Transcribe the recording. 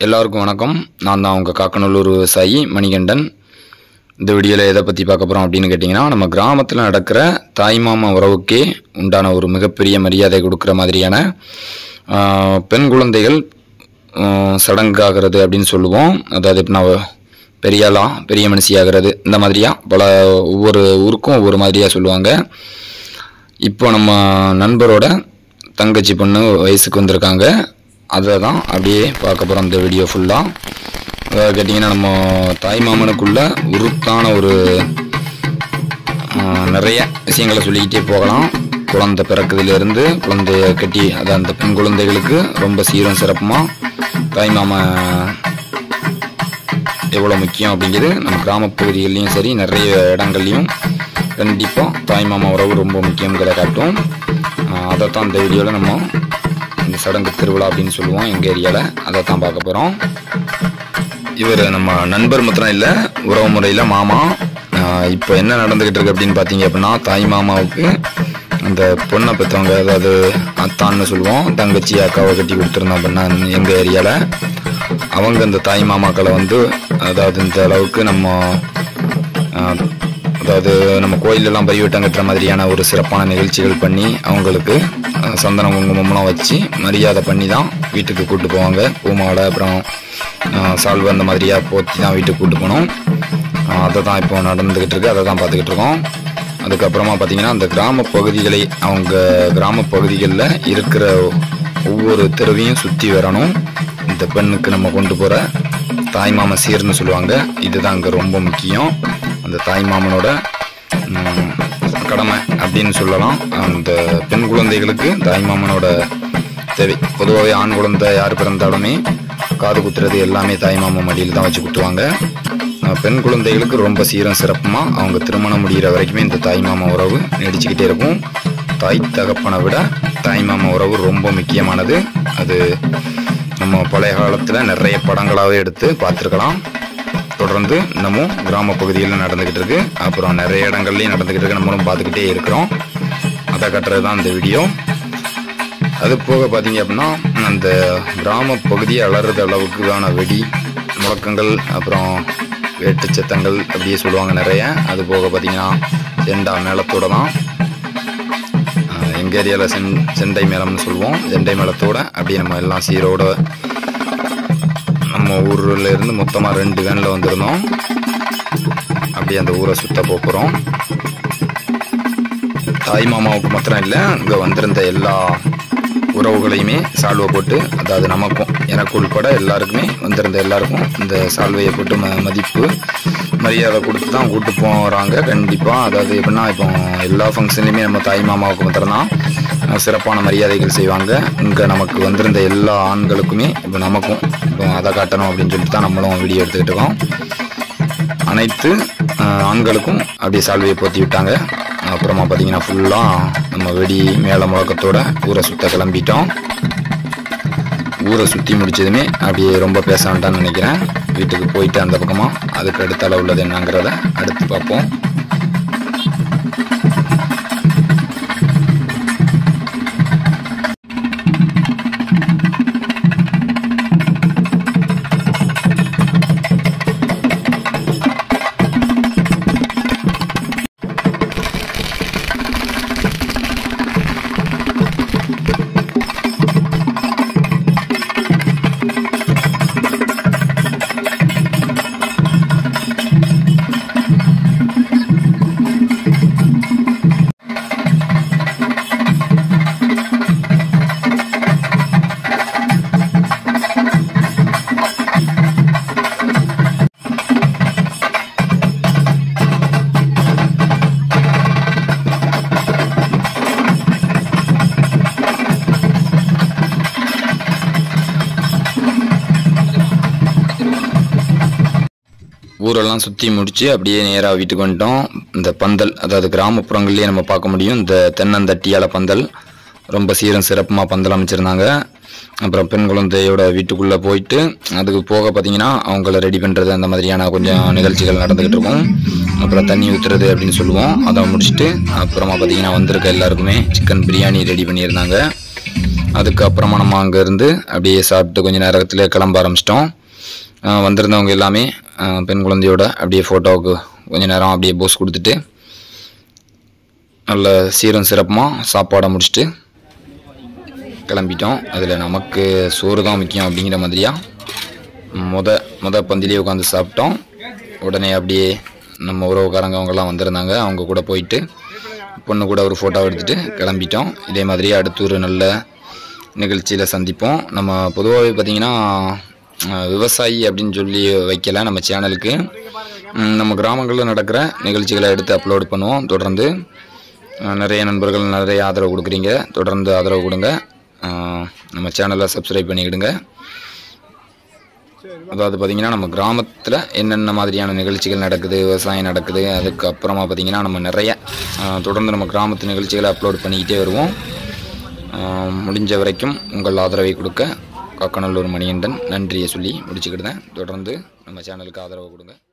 எல்லாருக்கும் வணக்கம் நான் தான் உங்கள் காக்கநல்லூர் விவசாயி மணிகண்டன் இந்த வீடியோவில் எதை பற்றி பார்க்க போகிறோம் அப்படின்னு கேட்டிங்கன்னா நம்ம கிராமத்தில் நடக்கிற தாய்மாமா உறவுக்கே உண்டான ஒரு மிகப்பெரிய மரியாதை கொடுக்குற மாதிரியான ஆஹ், பெண் குழந்தைகள் ஆஹ், சடங்காகிறது அப்படின்னு சொல்லுவோம் அதாவது இப்போ நான் பெரியாளா பெரிய மனுஷியாகிறது இந்த மாதிரியா பல ஒவ்வொரு ஊருக்கும் ஒவ்வொரு மாதிரியாக சொல்லுவாங்க இப்போ நம்ம நண்பரோட தங்கச்சி பொண்ணு வயசுக்கு வந்திருக்காங்க அதை தான் அப்படியே பார்க்க போகிறோம் இந்த வீடியோ ஃபுல்லாக அதாவது கேட்டிங்கன்னா நம்ம தாய் மாமனுக்குள்ள உருத்தான ஒரு ஆஹ், நிறைய விஷயங்களை சொல்லிக்கிட்டே போகலாம் குழந்தை பிறக்குதுலேருந்து குழந்தைய கட்டி அது அந்த பெண் குழந்தைகளுக்கு ரொம்ப சீரும் சிறப்புமாக தாய் மாமா எவ்வளோ முக்கியம் அப்படிங்கிறது நம்ம கிராமப்பகுதிகள்லையும் சரி நிறைய இடங்கள்லையும் கண்டிப்பாக தாய்மாமா உறவு ரொம்ப முக்கியங்கிறத காட்டும் அதை தான் இந்த வீடியோவில் நம்ம இந்த சடங்கு திருவிழா அப்படின்னு சொல்லுவோம் எங்கள் ஏரியாவில் அதை தான் பார்க்க போகிறோம் இவர் நம்ம நண்பர் மாத்திரம் இல்லை உறவு முறையில் மாமா இப்போ என்ன நடந்துக்கிட்டு இருக்கு அப்படின்னு பார்த்தீங்க அப்படின்னா தாய் மாமாவுக்கு அந்த பொண்ணை பெற்றவங்க அதாவது அத்தான்னு சொல்லுவோம் தங்கச்சி அக்காவை கட்டி கொடுத்துருந்தோம் அப்படின்னா எங்கள் ஏரியாவில் அவங்க அந்த தாய் மாமாக்களை வந்து அதாவது இந்த அளவுக்கு நம்ம ஆஹ், அதாவது நம்ம கோயிலெல்லாம் பரிவட்டம் கட்டுற மாதிரியான ஒரு சிறப்பான நிகழ்ச்சிகள் பண்ணி அவங்களுக்கு ஆஹ், சந்தனம் குங்குமம்லாம் வச்சு மரியாதை பண்ணி தான் வீட்டுக்கு கூட்டு போவாங்க பூமாலை அப்புறம் ஆஹ், சால்வை அந்த மாதிரியாக போத்தி தான் வீட்டுக்கு கூட்டு போகணும் ஆஹ், அதை தான் இப்போ நடந்துக்கிட்டு இருக்கு அதை தான் பார்த்துக்கிட்டு இருக்கோம் அதுக்கப்புறமா பார்த்தீங்கன்னா அந்த கிராம பகுதிகளை அவங்க கிராம பகுதிகளில் இருக்கிற ஒவ்வொரு தெருவையும் சுற்றி வரணும் இந்த பெண்ணுக்கு நம்ம கொண்டு போகிற தாய்மாம சீர்னு சொல்லுவாங்க இதுதான் அங்கே ரொம்ப முக்கியம் அந்த தாய்மாமனோட ம், கடமை அப்படின்னு சொல்லலாம் அந்த பெண் குழந்தைகளுக்கு தாய்மாமனோட தேவை பொதுவாகவே ஆண் குழந்தை யார் பிறந்தாலுமே காது குத்துறது எல்லாமே தாய்மாமன் மடியில் தான் வச்சு குத்துவாங்க அஹ், பெண் குழந்தைகளுக்கு ரொம்ப சீரம் சிறப்புமாக அவங்க திருமணம் முடிகிற வரைக்குமே இந்த தாய்மாமா உறவு நீடிச்சுக்கிட்டே இருக்கும் தாய் தகப்பனை விட தாய்மாமா உறவு ரொம்ப முக்கியமானது அது நம்ம பழைய காலத்தில் நிறைய படங்களாகவே எடுத்து பார்த்துருக்கலாம் தொடர்ந்து இன்னமும் கிராம பகுதிகளில் நடந்துக்கிட்டு இருக்கு அப்புறம் நிறைய இடங்கள்லையும் நடந்துக்கிட்டு இருக்கு நம்மளும் பார்த்துக்கிட்டே இருக்கிறோம் அதை கட்டுறது தான் இந்த வீடியோ அது போக பார்த்தீங்க அப்படின்னா அந்த கிராம பகுதியை அலறுத அளவுக்கான வெடி முழக்கங்கள் அப்புறம் வேட்டு சத்தங்கள் அப்படியே சொல்லுவாங்க நிறைய அது போக பார்த்தீங்கன்னா செண்டா மேளத்தோட தான் ஆஹ் எங்க ஏரியாவில் சென் செண்டை மேளம்னு சொல்லுவோம் செண்டை மேளத்தோட அப்படியே நம்ம எல்லாம் சீரோட நம்ம ஊர்ல இருந்து மொத்தமாக ரெண்டு வேனில் வந்திருந்தோம் அப்படியே அந்த ஊரை சுத்த போகிறோம் தாய் மாமாவுக்கு மாத்திரம் இல்லை இங்கே வந்திருந்த எல்லா உறவுகளையுமே சால்வை போட்டு அதாவது நமக்கும் எனக்கு உள்பட எல்லாருக்குமே வந்திருந்த எல்லாருக்கும் இந்த சால்வையை போட்டு ம மதிப்பு மரியாதை கொடுத்து தான் கூட்டு போகிறாங்க கண்டிப்பாக அதாவது எப்படின்னா இப்போ எல்லா ஃபங்க்ஷன்லையுமே நம்ம தாய் மாமாவுக்கு மாத்திரம்தான் அஹ், சிறப்பான மரியாதைகள் செய்வாங்க இங்கே நமக்கு வந்திருந்த எல்லா ஆண்களுக்குமே இப்போ நமக்கும் இப்போ அதை காட்டணும் அப்படின்னு சொல்லிட்டு தான் நம்மளும் வீடியோ எடுத்துக்கிட்டு இருக்கோம் அனைத்து அஹ், ஆண்களுக்கும் அப்படியே சால்வையை போத்தி விட்டாங்க அப்புறமா பார்த்தீங்கன்னா ஃபுல்லாக நம்ம வெடி மேல முழக்கத்தோட ஊரை சுத்த கிளம்பிட்டோம் ஊரை சுற்றி முடிச்சதுமே அப்படியே ரொம்ப பேச வேண்டாம்னு நினைக்கிறேன் வீட்டுக்கு போயிட்டு அந்த பக்கமாக அதுக்கு அடுத்தால உள்ளது என்னங்கிறத அடுத்து பார்ப்போம் ஊரெல்லாம் சுற்றி முடிச்சு அப்படியே நேராக வீட்டுக்கு வந்துட்டோம் இந்த பந்தல் அதாவது கிராமப்புறங்கள்லேயே நம்ம பார்க்க முடியும் இந்த தென்னந்தட்டியால பந்தல் ரொம்ப சீரம் சிறப்புமாக பந்தல் அமைச்சிருந்தாங்க அப்புறம் பெண் குழந்தையோட வீட்டுக்குள்ளே போயிட்டு அதுக்கு போக பார்த்தீங்கன்னா அவங்கள ரெடி பண்ணுறது அந்த மாதிரியான கொஞ்சம் நிகழ்ச்சிகள் நடந்துக்கிட்டு இருக்கும் அப்புறம் தண்ணி ஊற்றுறது அப்படின்னு சொல்லுவோம் அதை முடிச்சுட்டு அப்புறமா பார்த்தீங்கன்னா வந்திருக்க எல்லாருக்குமே சிக்கன் பிரியாணி ரெடி பண்ணியிருந்தாங்க அதுக்கப்புறமா நம்ம அங்கேருந்து அப்படியே சாப்பிட்டு கொஞ்சம் நேரத்தில் கிளம்ப ஆரம்பிச்சிட்டோம் வந்திருந்தவங்க எல்லாமே ஆஹ் பெண் குழந்தையோட அப்படியே ஃபோட்டோவுக்கு கொஞ்ச நேரம் அப்படியே போஸ் கொடுத்துட்டு நல்ல சீரும் சிறப்புமாக சாப்பாடை முடிச்சுட்டு கிளம்பிட்டோம் அதில் நமக்கு சோறு தான் முக்கியம் அப்படிங்கிற மாதிரியா முத முத பந்திலே உட்காந்து சாப்பிட்டோம் உடனே அப்படியே நம்ம உறவுக்காரங்க அவங்கெல்லாம் வந்திருந்தாங்க அவங்க கூட போயிட்டு பொண்ணு கூட ஒரு ஃபோட்டோ எடுத்துகிட்டு கிளம்பிட்டோம் இதே மாதிரி அடுத்து ஒரு நல்ல நிகழ்ச்சியில் சந்திப்போம் நம்ம பொதுவாகவே பார்த்திங்கன்னா அஹ், விவசாயி அப்படின்னு சொல்லி வைக்கல நம்ம சேனலுக்கு ம், நம்ம கிராமங்களில் நடக்கிற நிகழ்ச்சிகளை எடுத்து அப்லோட் பண்ணுவோம் தொடர்ந்து அஹ், நிறைய நண்பர்கள் நிறைய ஆதரவு கொடுக்குறீங்க தொடர்ந்து ஆதரவு கொடுங்க அஹ், நம்ம சேனலை சப்ஸ்கிரைப் பண்ணிக்கிடுங்க அதாவது பார்த்திங்கன்னா நம்ம கிராமத்தில் என்னென்ன மாதிரியான நிகழ்ச்சிகள் நடக்குது விவசாயம் நடக்குது அதுக்கப்புறமா பார்த்திங்கன்னா நம்ம நிறைய அஹ், தொடர்ந்து நம்ம கிராமத்து நிகழ்ச்சிகளை அப்லோட் பண்ணிக்கிட்டே வருவோம் அஹ், முடிஞ்ச வரைக்கும் உங்கள் ஆதரவை கொடுக்க காக்கநல்லூர் மணிகண்டன் நன்றியை சொல்லி முடிச்சுக்கிடுதேன் தொடர்ந்து நம்ம சேனலுக்கு ஆதரவு கொடுங்க